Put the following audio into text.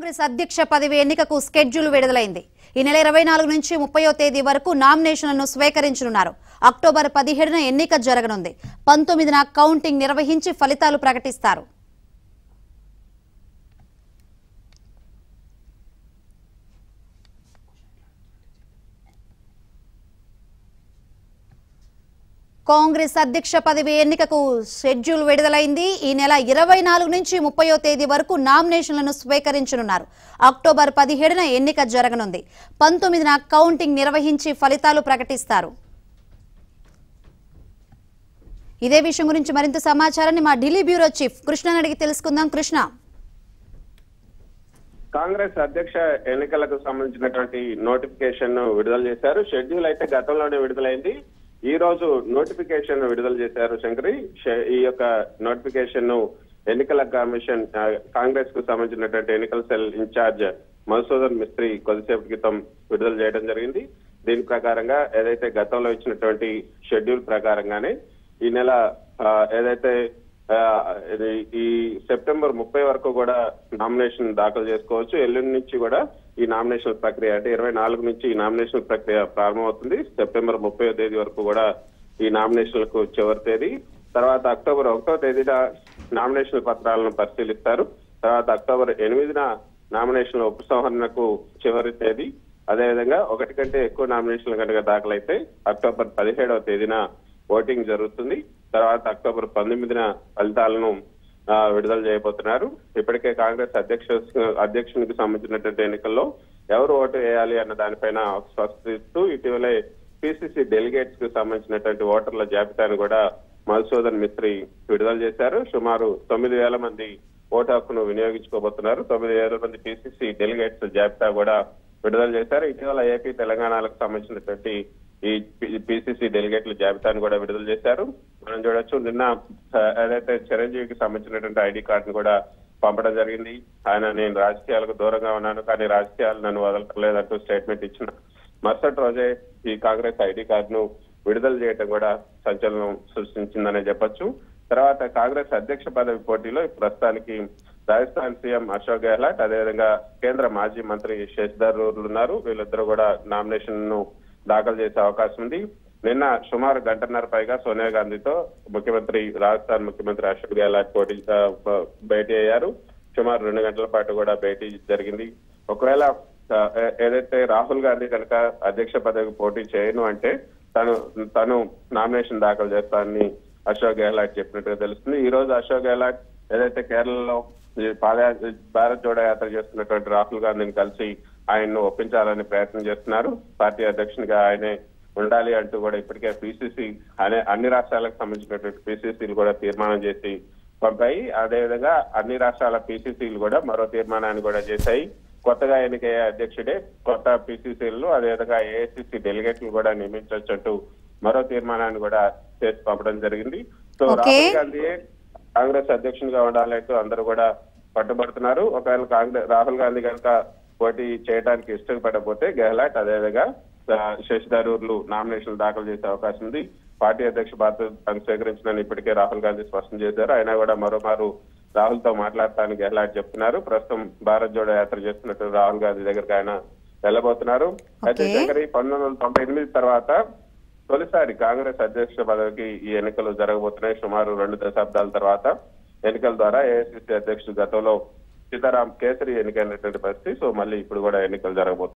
కాంగ్రెస్ అధ్యక్ష పదవి ఎన్నికకు స్కెడ్యూల్ విడుదలైంది ఈ నెల ఇరవై నాలుగు నుంచి ముప్పయో తేదీ వరకు నామినేషన్లను స్వీకరించనున్నారు అక్టోబర్ పదిహేడున ఎన్నిక జరగనుంది పంతొమ్మిదిన కౌంటింగ్ నిర్వహించి ఫలితాలు ప్రకటిస్తారు కాంగ్రెస్ అధ్యక్ష పదవి ఎన్నికకు షెడ్యూల్ విడుదలైంది ఈ నెల ఇరవై నాలుగు నుంచి ముప్పయో తేదీ వరకు నామినేషన్లను స్వీకరించనున్నారు అక్టోబర్ పదిహేడున ఎన్నిక జరగనుంది పంతొమ్మిదిన కౌంటింగ్ నిర్వహించి ఫలితాలు ప్రకటిస్తారు ఇదే విషయం గురించి మరింత సమాచారాన్ని మా ఢిల్లీ బ్యూరో చీఫ్ కృష్ణని అడిగి తెలుసుకుందాం కృష్ణ కాంగ్రెస్ అధ్యక్ష ఎన్నికలకు సంబంధించినటువంటి నోటిఫికేషన్ ను విడుదల చేశారు షెడ్యూల్ అయితే గతంలోనే విడుదలైంది ఈ రోజు నోటిఫికేషన్ విడుదల చేశారు శంకరి షె- ఈ యొక్క నోటిఫికేషన్ ను ఎన్నికల కమిషన్ ఆ, కాంగ్రెస్ కు సంబంధించినటువంటి ఎన్నికల సెల్ ఇన్ఛార్జ్ మధుసూదన్ మిస్త్రి కొద్దిసేపటి క్రితం విడుదల చేయడం జరిగింది దీని ప్రకారంగా ఏదైతే గతంలో ఇచ్చినటువంటి షెడ్యూల్ ప్రకారంగానే ఈ నెల ఆ, ఏదైతే ఆ, ఇది ఈ సెప్టెంబర్ ముప్పై వరకు కూడా నామినేషన్ దాఖలు చేసుకోవచ్చు ఎల్లుండి నుంచి కూడా ఈ నామినేషన్ ప్రక్రియ అంటే ఇరవై నాలుగు నుంచి ఈ నామినేషన్ ప్రక్రియ ప్రారంభమవుతుంది సెప్టెంబర్ ముప్పై తేదీ వరకు కూడా ఈ నామినేషన్లకు చివరి తేదీ తర్వాత అక్టోబర్ ఒకటో తేదీన నామినేషన్ పత్రాలను పరిశీలిస్తారు తర్వాత అక్టోబర్ ఎనిమిదిన నామినేషన్ల ఉపసంహరణకు చివరి తేదీ అదేవిధంగా ఒకటి కంటే ఎక్కువ నామినేషన్లు కనుక దాఖలైతే అక్టోబర్ పదిహేడవ తేదీన ఓటింగ్ జరుగుతుంది తర్వాత అక్టోబర్ పంతొమ్మిదిన ఫలితాలను ఆ, విడుదల చేయబోతున్నారు ఇప్పటికే కాంగ్రెస్ అధ్యక్ష అధ్యక్షునికి సంబంధించినటువంటి ఎన్నికల్లో ఎవరు ఓటు వేయాలి అన్న దానిపైన స్పష్టిస్తూ ఇటీవలే పిసిసి డెలిగేట్స్ కు సంబంధించినటువంటి ఓటర్ల జాబితాను కూడా మధుసూదన్ మిస్త్రి విడుదల చేశారు సుమారు తొమ్మిది వేల మంది ఓటు హక్కును వినియోగించుకోబోతున్నారు తొమ్మిది వేల మంది పిసిసి డెలిగేట్స్ జాబితా కూడా విడుదల చేశారు ఇటీవల ఏపీ తెలంగాణలకు సంబంధించినటువంటి ఈ పిసిసి డెలిగేట్ల జాబితాను కూడా విడుదల చేశారు మనం చూడొచ్చు నిన్న ఆ, ఏదైతే చిరంజీవికి సంబంధించినటువంటి ఐడి కార్డును కూడా పంపడం జరిగింది ఆయన నేను రాజకీయాలకు దూరంగా ఉన్నాను కానీ రాజకీయాలు నన్ను వదలట్లేదంటూ స్టేట్మెంట్ ఇచ్చిన మరుసటి రోజే ఈ కాంగ్రెస్ ఐడి కార్డును విడుదల చేయడం కూడా సంచలనం సృష్టించిందనే చెప్పొచ్చు తర్వాత కాంగ్రెస్ అధ్యక్ష పదవి పోటీలో ప్రస్తుతానికి రాజస్థాన్ సీఎం అశోక్ గెహ్లాట్ అదేవిధంగా కేంద్ర మాజీ మంత్రి శశిధర్ ఉన్నారు వీళ్ళిద్దరూ కూడా నామినేషన్ ను దాఖలు చేసే అవకాశం ఉంది నిన్న సుమారు గంటన్నర పైగా సోనియా గాంధీతో ముఖ్యమంత్రి రాజస్థాన్ ముఖ్యమంత్రి అశోక్ గెహ్లాట్ పోటీ ఆ, బ- భేటీ అయ్యారు సుమారు రెండు గంటల పాటు కూడా భేటీ జరిగింది ఒకవేళ ఆ, ఏ- ఏదైతే రాహుల్ గాంధీ కనుక అధ్యక్ష పదవికి పోటీ చేయను అంటే తను తను నామినేషన్ దాఖలు చేస్తానని అశోక్ గెహ్లాట్ చెప్పినట్టుగా తెలుస్తుంది ఈ రోజు అశోక్ గెహ్లాట్ ఏదైతే కేరళలో ఈ పాదయాత్ర భారత్ జోడో యాత్ర చేస్తున్నటువంటి రాహుల్ గాంధీని కలిసి ఆయన్ను ఒప్పించాలని ప్రయత్నం చేస్తున్నారు పార్టీ అధ్యక్షునిగా ఆయనే ఉండాలి అంటూ కూడా ఇప్పటికే పిసిసి అనే అన్ని రాష్ట్రాలకు సంబంధించినటువంటి పిసిసిలు కూడా తీర్మానం చేసి పంపాయి అదేవిధంగా అన్ని రాష్ట్రాల పిసిసిలు కూడా మరో తీర్మానాన్ని కూడా చేశాయి కొత్తగా ఎన్నికయ్యే అధ్యక్షుడే కొత్త పిసిసిలు అదేవిధంగా ఏఐసిసి డెలిగేట్లు కూడా నియమించవచ్చు మరో తీర్మానాన్ని కూడా చేసి పంపడం జరిగింది సో Okay. రాహుల్ గాంధీయే కాంగ్రెస్ అధ్యక్షునిగా ఉండాలంటూ అందరూ కూడా పట్టుబడుతున్నారు ఒకవేళ కాంగ్రెస్ రాహుల్ గాంధీ కనుక పోటీ చేయడానికి ఇష్టపడకపోతే గెహ్లాట్ అదేవిధంగా ఆ, శశి థరూర్లు నామినేషన్ దాఖలు చేసే అవకాశం ఉంది పార్టీ అధ్యక్ష బాధ్యత తాను స్వీకరించిన ఇప్పటికే రాహుల్ గాంధీ స్పష్టం చేశారు అయినా కూడా మరోమారు రాహుల్ తో మాట్లాడటానికి గెహ్లాట్ చెప్తున్నారు ప్రస్తుతం భారత్ జోడో యాత్ర చేస్తున్నట్టు రాహుల్ గాంధీ దగ్గరికి ఆయన వెళ్ళబోతున్నారు అయితే Okay. శంకరి పంతొమ్మిది వందల తొంభై ఎనిమిది తర్వాత తొలిసారి కాంగ్రెస్ అధ్యక్ష పదవికి ఈ ఎన్నికలు జరగబోతున్నాయి సుమారు రెండు దశాబ్దాల తర్వాత ఎన్నికల ద్వారా ఏఐసిసి అధ్యక్షుడు గతంలో సీతారాం కేసరి ఎన్నికైనటువంటి పరిస్థితి సో మళ్ళీ ఇప్పుడు కూడా ఎన్నికలు జరగబోతున్నాయి